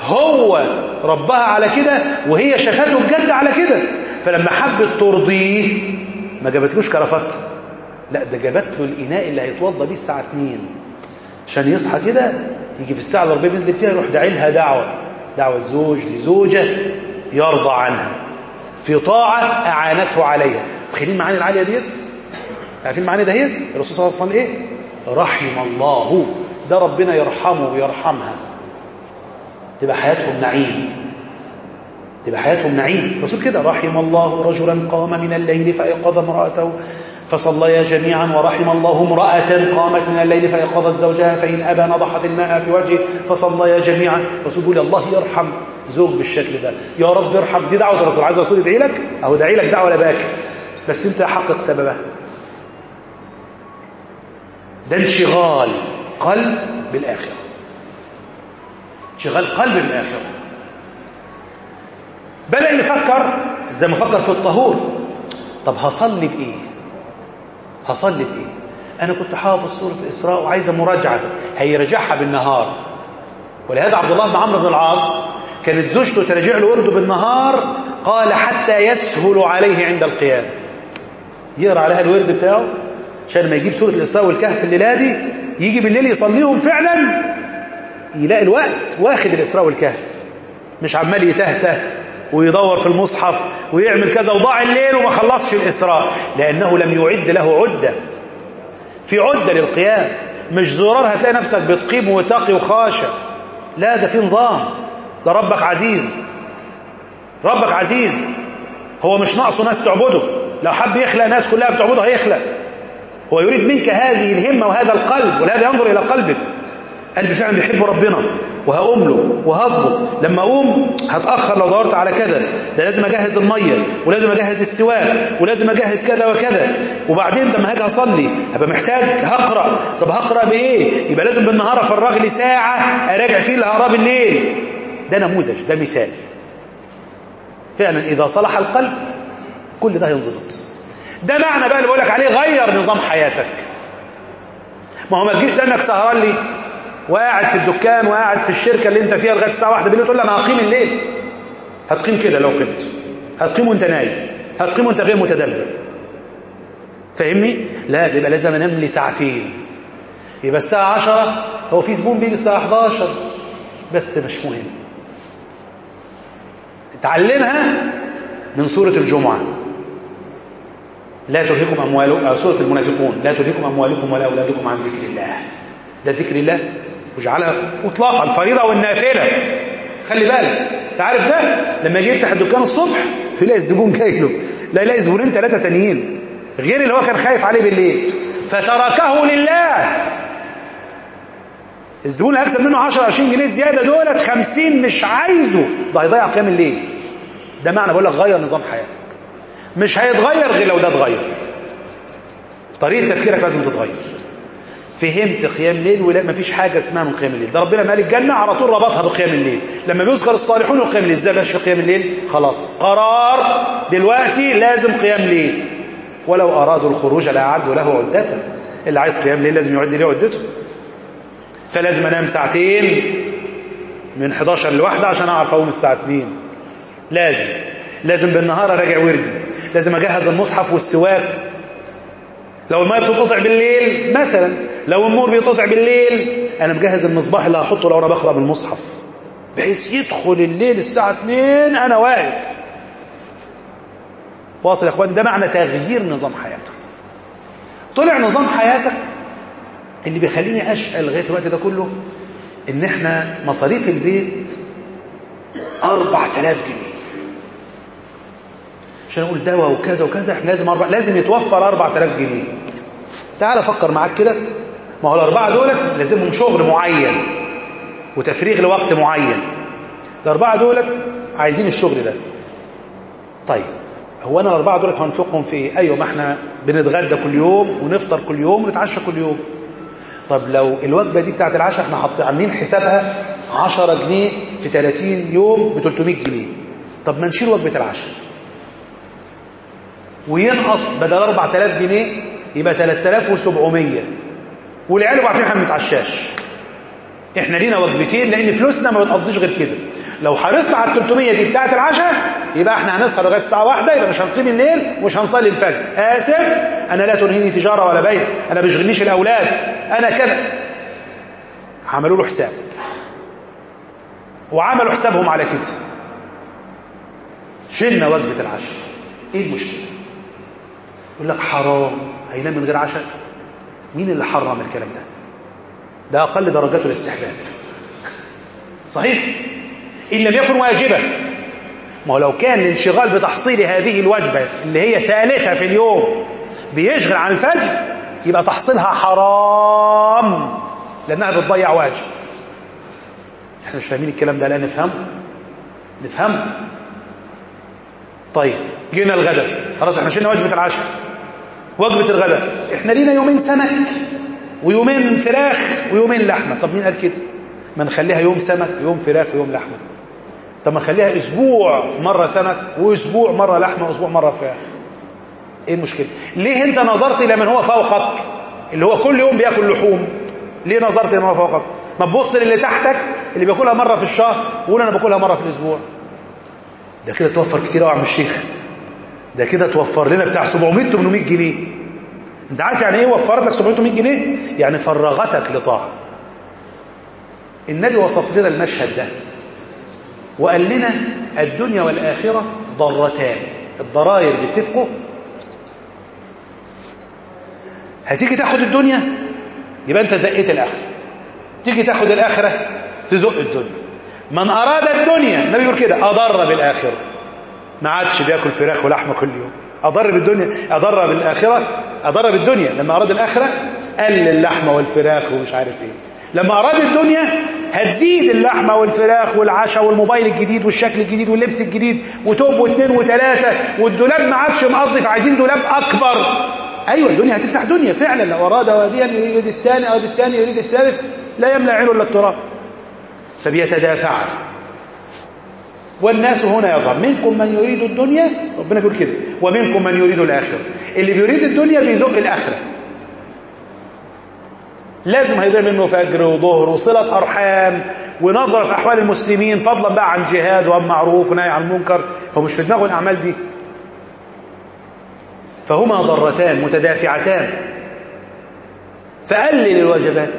هو ربها على كده وهي شافته بجد على كده فلما حبت ترضيه ما جابتلوش كرافات لا ده جابت له الإناء اللي هيتوضى بيه الساعة 2 عشان يصحى كده يجي في الساعة اللي ربنا بينزل فيها يروح داعي لها دعوة دعوة زوج لزوجة يرضى عنها في طاعة أعانته عليها تخيلين معاني العالية ديت عارفين معاني دهيت الرسول صلى الله عليه وسلم ايه رحم الله ده ربنا يرحمه ويرحمها تبقى حياتهم نعيم تبقى حياتهم نعيم الرسول كده رحم الله رجلا قام من الليل فأيقظ امرأته فصليا جميعا ورحم الله امرأة قامت من الليل فأيقظت زوجها فإن أبى نضحت الماء في وجهه فصليا جميعا الرسول يقول الله يرحم زوج بالشكل ده يا رب ارحم دي دعوة الرسول عايز الرسول يدعي لك أو دعي لك دعوة لباك بس انت حقق سببها ده انشغال قلب بالآخرة انشغال قلب بالآخرة بدأ يفكر زي ما فكر في الطهور طب هصلي بإيه هصلي بإيه أنا كنت حافظ سورة الإسراء وعايزة مراجعة هيرجعها بالنهار ولهذا عبد الله بن عمرو بن العاص كانت زوجته ترجع له ورده بالنهار قال حتى يسهل عليه عند القيام يقرأ عليها الورد بتاعه عشان ما يجيب سورة الإسراء والكهف الليلة دي يجي بالليل يصليهم فعلا يلاقي الوقت واخد الإسراء والكهف مش عمال يتهته ويدور في المصحف ويعمل كذا وضاع الليل وما خلصش الإسراء لأنه لم يعد له عدة في عدة للقيام مش زرار هتلاقي نفسك بتقيم وتقي وخاشع لا ده في نظام ده ربك عزيز ربك عزيز هو مش ناقصه ناس تعبده لو حب يخلق ناس كلها بتعبده هيخلق هو يريد منك هذه الهمة وهذا القلب ولهذا ينظر إلى قلبك قلبي فعلا بيحب ربنا وهقوم له وهظبط لما اقوم هتاخر لو دورت على كذا ده لازم اجهز الميه ولازم اجهز السواك ولازم اجهز كذا وكذا وبعدين لما هاجي اصلي هبقى محتاج هقرا طب هقرا بايه يبقى لازم بالنهار افرغ لي ساعه اراجع فيه اللي هقراه بالليل ده نموذج ده مثال فعلا اذا صلح القلب كل ده هينظبط ده معنى بقى اللي بقول لك عليه غير نظام حياتك ما هو ما تجيش لانك سهران لي وقاعد في الدكان وقاعد في الشركه اللي انت فيها لغايه الساعه 1 بالليل تقول لي انا هقيم الليل هتقيم كده لو قمت هتقيم وانت نايم هتقيم وانت غير متدبر فاهمني لا يبقى لازم انام لي ساعتين يبقى الساعه 10 هو في زبون بيجي الساعه 11 بس مش مهم اتعلمها من سوره الجمعه لا تلهكم اموالكم سوره المنافقون لا تلهكم اموالكم ولا اولادكم عن ذكر الله ده ذكر الله وجعلها اطلاقا الفريضه والنافله خلي بالك انت عارف ده لما يجي يفتح الدكان الصبح يلاقي الزبون جاي له لا يلاقي زبونين ثلاثه تانيين غير اللي هو كان خايف عليه بالليل فتركه لله الزبون اللي هيكسب منه 10 20 جنيه زياده دولت 50 مش عايزه ده هيضيع قيام الليل ده معنى بقول لك غير نظام حياتك مش هيتغير غير لو ده اتغير طريقه تفكيرك لازم تتغير فهمت قيام الليل ولا مفيش حاجه اسمها من قيام الليل ده ربنا مال الجنه على طول ربطها بقيام الليل لما بيذكر الصالحون وقيام الليل ازاي ماشي في قيام الليل خلاص قرار دلوقتي لازم قيام ليل ولو ارادوا الخروج لاعدوا له عدته اللي عايز قيام الليل لازم يعد ليه عدته فلازم انام ساعتين من 11 لواحدة عشان اعرف اقوم الساعه 2 لازم لازم بالنهار اراجع وردي لازم اجهز المصحف والسواك لو الميه بتتقطع بالليل مثلا لو النور بيتقطع بالليل انا مجهز المصباح اللي هحطه لو انا بقرا بالمصحف بحيث يدخل الليل الساعه 2 انا واقف واصل يا اخواني ده معنى تغيير نظام حياتك طلع نظام حياتك اللي بيخليني اشقى لغايه الوقت ده كله ان احنا مصاريف البيت 4000 جنيه عشان اقول دواء وكذا وكذا احنا لازم أربع... لازم يتوفر 4000 جنيه تعال فكر معاك كده ما هو الاربعه دول لازمهم شغل معين وتفريغ لوقت معين الاربعه دول عايزين الشغل ده طيب هو انا الاربعه دول هنفقهم في ايه ايوه ما احنا بنتغدى كل يوم ونفطر كل يوم ونتعشى كل يوم طب لو الوجبه دي بتاعت العشاء احنا حاطين عاملين حسابها 10 جنيه في 30 يوم ب 300 جنيه طب ما نشيل وجبه العشاء وينقص بدل 4000 جنيه يبقى 3700 والعيال عارفين احنا ما بنتعشاش احنا لينا وجبتين لان فلوسنا ما بتقضيش غير كده لو حرصنا على ال 300 دي بتاعه العشاء يبقى احنا هنسهر لغايه الساعه واحدة يبقى مش هنقيم الليل ومش هنصلي الفجر اسف انا لا تنهيني تجاره ولا بيع انا ما بيشغلنيش الاولاد انا كذا عملوا له حساب وعملوا حسابهم على كده شلنا وجبه العشاء ايه المشكله يقول لك حرام هينام من غير عشاء مين اللي حرم الكلام ده ده اقل درجات الاستحباب صحيح ان لم يكن واجبا ما هو لو كان الانشغال بتحصيل هذه الوجبه اللي هي ثالثه في اليوم بيشغل عن الفجر يبقى تحصيلها حرام لانها بتضيع واجب احنا مش فاهمين الكلام ده لا نفهمه نفهمه طيب جينا الغداء خلاص احنا شلنا وجبه العشاء وجبه الغداء احنا لينا يومين سمك ويومين فراخ ويومين لحمه طب مين قال كده ما نخليها يوم سمك ويوم فراخ ويوم لحمه طب ما نخليها اسبوع مره سمك واسبوع مره لحمه واسبوع مره فراخ ايه المشكله ليه انت نظرت الى من هو فوقك اللي هو كل يوم بياكل لحوم ليه نظرت الى من هو فوقك ما تبص للي تحتك اللي بياكلها مره في الشهر وقول انا باكلها مره في الاسبوع ده كده توفر كتير قوي يا عم الشيخ ده كده توفر لنا بتاع 700 800 جنيه انت عارف يعني ايه وفرت لك 700 800 جنيه يعني فرغتك لطاعه النبي وصف لنا المشهد ده وقال لنا الدنيا والآخرة ضرتان الضراير بيتفقوا هتيجي تاخد الدنيا يبقى انت زقيت الآخرة تيجي تاخد الآخرة تزق الدنيا من أراد الدنيا النبي يقول كده أضر بالآخرة ما عادش بياكل فراخ ولحمة كل يوم أضر بالدنيا أضر بالآخرة أضر بالدنيا لما أراد الآخرة قل اللحمة والفراخ ومش عارف إيه لما أراد الدنيا هتزيد اللحمة والفراخ والعشاء والموبايل الجديد والشكل الجديد واللبس الجديد وتوب واثنين وثلاثة والدولاب ما عادش مقضي فعايزين دولاب أكبر أيوة الدنيا هتفتح دنيا فعلا لو أراد واديا يريد الثاني أراد الثاني يريد الثالث لا يملأ عينه إلا التراب فبيتدافعا والناس هنا يظهر منكم من يريد الدنيا ربنا بيقول كده ومنكم من يريد الآخرة اللي بيريد الدنيا بيزق الآخرة لازم هيضيع منه فجر وظهر وصلة أرحام ونظرة في أحوال المسلمين فضلا بقى عن جهاد وعن معروف ونهي عن المنكر هو مش في دماغه الأعمال دي فهما ضرتان متدافعتان فقلل الواجبات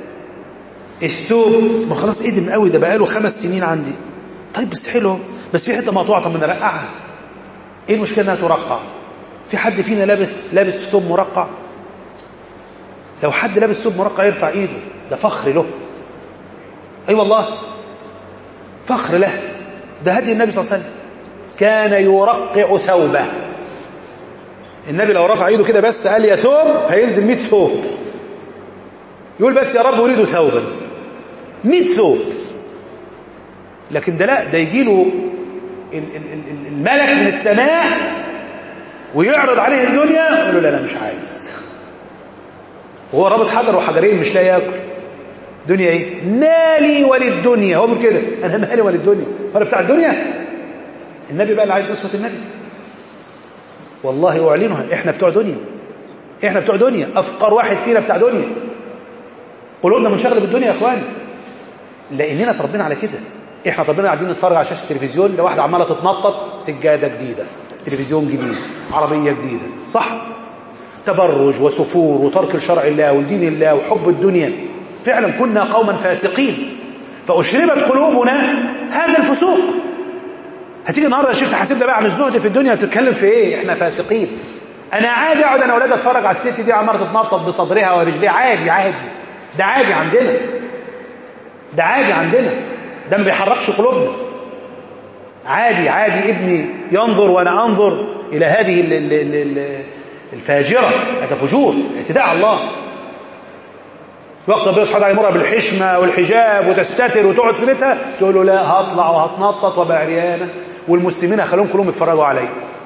الثوب ما خلاص قدم قوي ده بقاله خمس سنين عندي طيب بس حلو بس في حته مقطوعه طب ما نرقعها ايه المشكله انها ترقع في حد فينا لابس لابس ثوب مرقع لو حد لابس ثوب مرقع يرفع ايده ده فخر له اي أيوة والله فخر له ده هدي النبي صلى الله عليه وسلم كان يرقع ثوبه النبي لو رفع ايده كده بس قال يا ثوب هينزل 100 ثوب يقول بس يا رب اريد ثوبا 100 ثوب لكن ده لا ده يجي له الملك من السماء ويعرض عليه الدنيا يقول له لا لا مش عايز وهو رابط حجر وحجرين مش لا ياكل دنيا ايه مالي وللدنيا هو بيقول كده انا مالي وللدنيا انا بتاع الدنيا النبي بقى اللي عايز قصه النبي والله اعلنها احنا بتوع دنيا احنا بتوع دنيا افقر واحد فينا بتاع دنيا قلوبنا منشغله بالدنيا يا اخواني لاننا اتربينا على كده احنا اتربينا قاعدين نتفرج على شاشه التلفزيون لو واحده عماله تتنطط سجاده جديده تلفزيون جديد عربيه جديده صح تبرج وسفور وترك لشرع الله ولدين الله وحب الدنيا فعلا كنا قوما فاسقين فأشربت قلوبنا هذا الفسوق هتيجي النهارده يا شيخ تحاسبنا بقى عن الزهد في الدنيا تتكلم في ايه احنا فاسقين انا عادي اقعد انا اولاد اتفرج على الست دي عماله تتنطط بصدرها ورجليها عادي عادي ده عادي عندنا ده عادي عندنا ده ما بيحركش قلوبنا عادي عادي ابني ينظر وانا انظر الى هذه ال ال ال الفاجره هذا فجور اعتداء على الله وقت ربنا سبحانه وتعالى يمرها بالحشمه والحجاب وتستتر وتقعد في بيتها تقول له لا هطلع وهتنطط وابقى عريانه والمسلمين هخليهم كلهم يتفرجوا عليا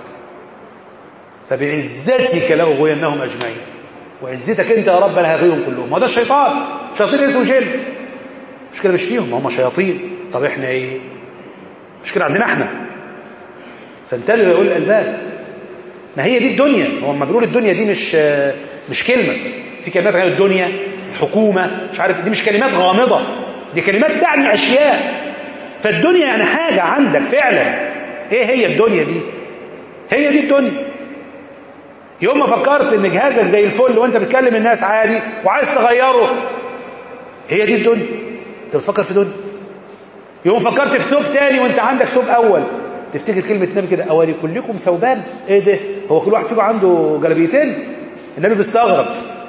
فبعزتك لاغوينهم اجمعين وعزتك انت يا رب انا هغويهم كلهم ما ده الشيطان شياطين انس وجن مشكله مش فيهم هم شياطين طب احنا ايه مشكله عندنا احنا فانتبهوا يقول الالباب ما هي دي الدنيا هو لما بنقول الدنيا دي مش مش كلمه في كلمات غير الدنيا حكومه مش عارف دي مش كلمات غامضه دي كلمات تعني أشياء فالدنيا يعني حاجة عندك فعلا ايه هي الدنيا دي هي دي الدنيا يوم ما فكرت ان جهازك زي الفل وانت بتكلم الناس عادي وعايز تغيره هي دي الدنيا انت بتفكر في دنيا يوم فكرت في ثوب تاني وانت عندك ثوب اول تفتكر كلمة النبي كده أولي كلكم ثوبان ايه ده هو كل واحد فيكم عنده جلبيتين النبي بيستغرب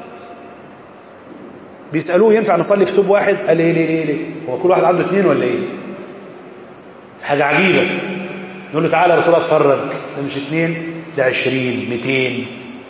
بيسألوه ينفع نصلي في ثوب واحد قال ليه ليه ليه ليه هو كل واحد عنده اثنين ولا ايه حاجة عجيبة نقول له تعالى يا رسول الله اتفرج ده مش اثنين ده عشرين ميتين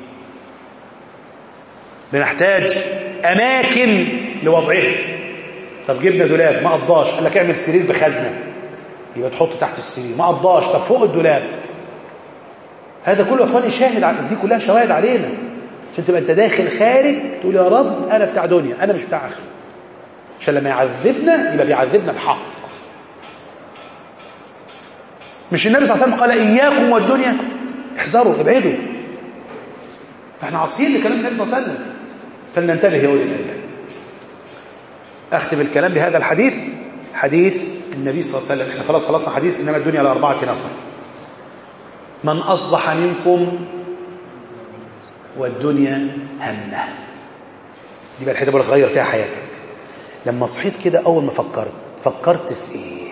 بنحتاج أماكن لوضعها طب جبنا دولاب ما قضاش قال لك اعمل سرير بخزنة يبقى تحط تحت السرير ما قضاش طب فوق الدولاب هذا كله يا اخواني شاهد على دي كلها شواهد علينا عشان تبقى انت داخل خارج تقول يا رب انا بتاع دنيا انا مش بتاع اخره عشان لما يعذبنا يبقى بيعذبنا بحق مش النبي صلى الله عليه وسلم قال اياكم والدنيا احذروا ابعدوا فاحنا عاصيين لكلام النبي صلى الله عليه وسلم فلننتبه يا اولي الالباب اختم الكلام بهذا الحديث حديث النبي صلى الله عليه وسلم احنا خلاص خلصنا حديث انما الدنيا لاربعه نفر من اصبح منكم والدنيا همه دي بقى الحته اللي غير فيها حياتك لما صحيت كده اول ما فكرت فكرت في ايه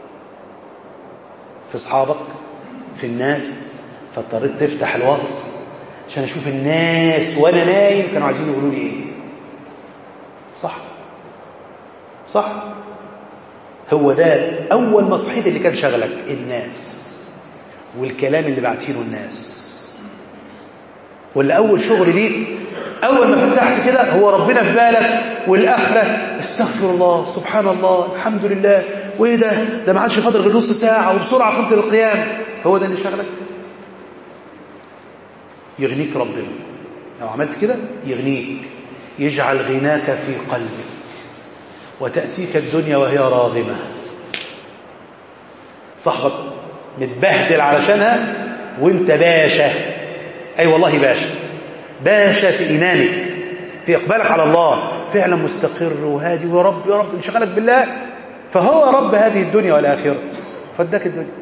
في اصحابك في الناس فاضطريت تفتح الواتس عشان اشوف الناس وانا نايم كانوا عايزين يقولوا لي ايه صح صح هو ده اول ما صحيت اللي كان شغلك الناس والكلام اللي بعتينه الناس ولا اول شغل ليك اول ما فتحت كده هو ربنا في بالك والاخره استغفر الله سبحان الله الحمد لله وايه ده ده ما عادش فاضل غير نص ساعه وبسرعه قمت للقيام هو ده اللي شغلك يغنيك ربنا لو عملت كده يغنيك يجعل غناك في قلبك وتأتيك الدنيا وهي راغمة صاحبك متبهدل علشانها وانت باشا اي والله باشا باشا في ايمانك في اقبالك على الله فعلا مستقر وهادي ويا رب يا رب انشغلك بالله فهو رب هذه الدنيا والاخره فاداك الدنيا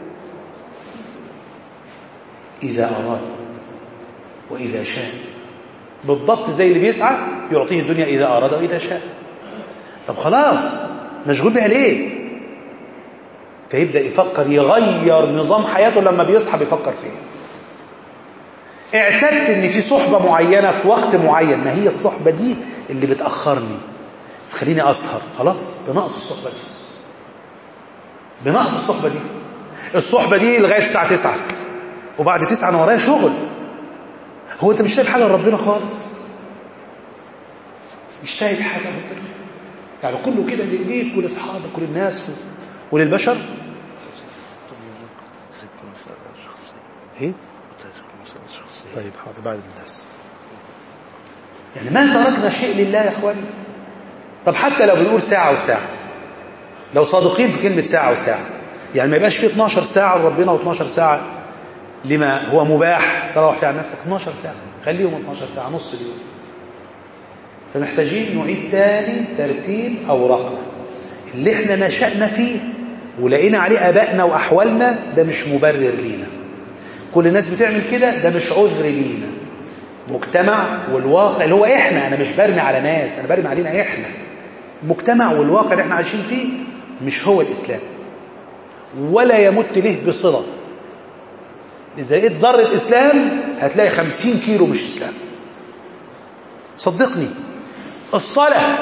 اذا اراد واذا شاء بالضبط زي اللي بيسعى يعطيه الدنيا اذا اراد واذا شاء طب خلاص مشغول بها ليه فيبدا يفكر يغير نظام حياته لما بيصحى بيفكر فيه اعتدت ان في صحبه معينه في وقت معين ما هي الصحبه دي اللي بتاخرني تخليني اسهر خلاص بنقص الصحبه دي بنقص الصحبه دي الصحبه دي لغايه الساعه 9 وبعد 9 انا ورايا شغل هو انت مش شايف حاجه لربنا خالص مش شايف حاجه لربنا يعني كله كده ليك ولاصحابك وللناس وللبشر ايه طيب حاضر بعد الدرس يعني ما تركنا شيء لله يا اخواني طب حتى لو بنقول ساعة وساعة لو صادقين في كلمة ساعة وساعة يعني ما يبقاش في 12 ساعة لربنا و12 ساعة لما هو مباح تروح فيه عن نفسك 12 ساعة خليهم 12 ساعة نص اليوم فمحتاجين نعيد تاني ترتيب أوراقنا اللي احنا نشأنا فيه ولقينا عليه أبائنا وأحوالنا ده مش مبرر لينا كل الناس بتعمل كده ده مش عذر لينا مجتمع والواقع اللي هو احنا انا مش برمي على ناس انا برمي علينا احنا المجتمع والواقع اللي احنا عايشين فيه مش هو الاسلام ولا يمت له بصله اذا لقيت ذره اسلام هتلاقي خمسين كيلو مش اسلام صدقني الصلاه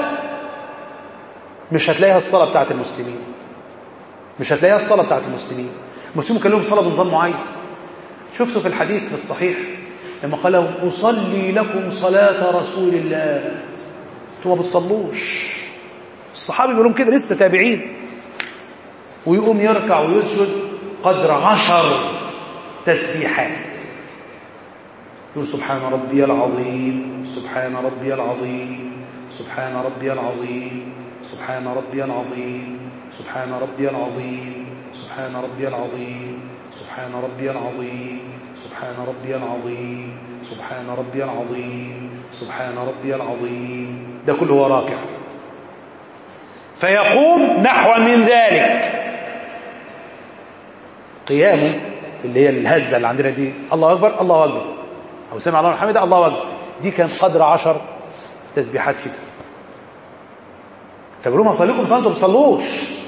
مش هتلاقيها الصلاه بتاعت المسلمين مش هتلاقيها الصلاه بتاعت المسلمين المسلمين كان لهم صلاه بنظام معين شفتوا في الحديث في الصحيح لما قال لهم أصلي لكم صلاة رسول الله انتوا ما بتصلوش الصحابي بيقول لهم كده لسه تابعين ويقوم يركع ويسجد قدر عشر تسبيحات يقول سبحان ربي العظيم سبحان ربي العظيم سبحان ربي العظيم سبحان ربي العظيم سبحان ربي العظيم سبحان ربي العظيم سبحان ربي العظيم سبحان ربي العظيم سبحان ربي العظيم سبحان ربي العظيم ده كله هو راكع فيقوم نحو من ذلك قيامه اللي هي الهزة اللي عندنا دي الله أكبر الله أكبر أو سمع الله محمد الله أكبر دي كانت قدر عشر تسبيحات كده فبيقولوا ما صليكم صلاة ما تصلوش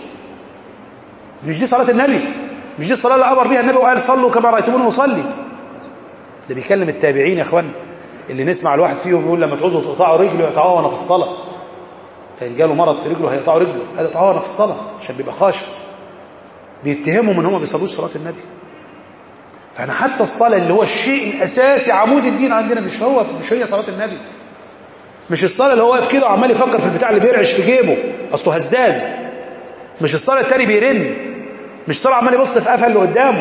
مش دي صلاة النبي مش دي الصلاة اللي أمر بها النبي وقال صلوا كما رأيتموني أصلي ده بيكلم التابعين يا اخوان اللي نسمع الواحد فيهم يقول لما تعوزوا تقطعوا رجله يقطعوها وانا في الصلاة كان جاله مرض في رجله هيقطعوا رجله قال اقطعوها وانا في الصلاة عشان بيبقى خاشع بيتهمهم ان هم ما بيصلوش صلاة النبي فاحنا حتى الصلاة اللي هو الشيء الأساسي عمود الدين عندنا مش هو مش هي صلاة النبي مش الصلاة اللي هو واقف كده وعمال يفكر في البتاع اللي بيرعش في جيبه اصله هزاز مش الصلاة التاني بيرن مش صلاة عمال يبص في قفل اللي قدامه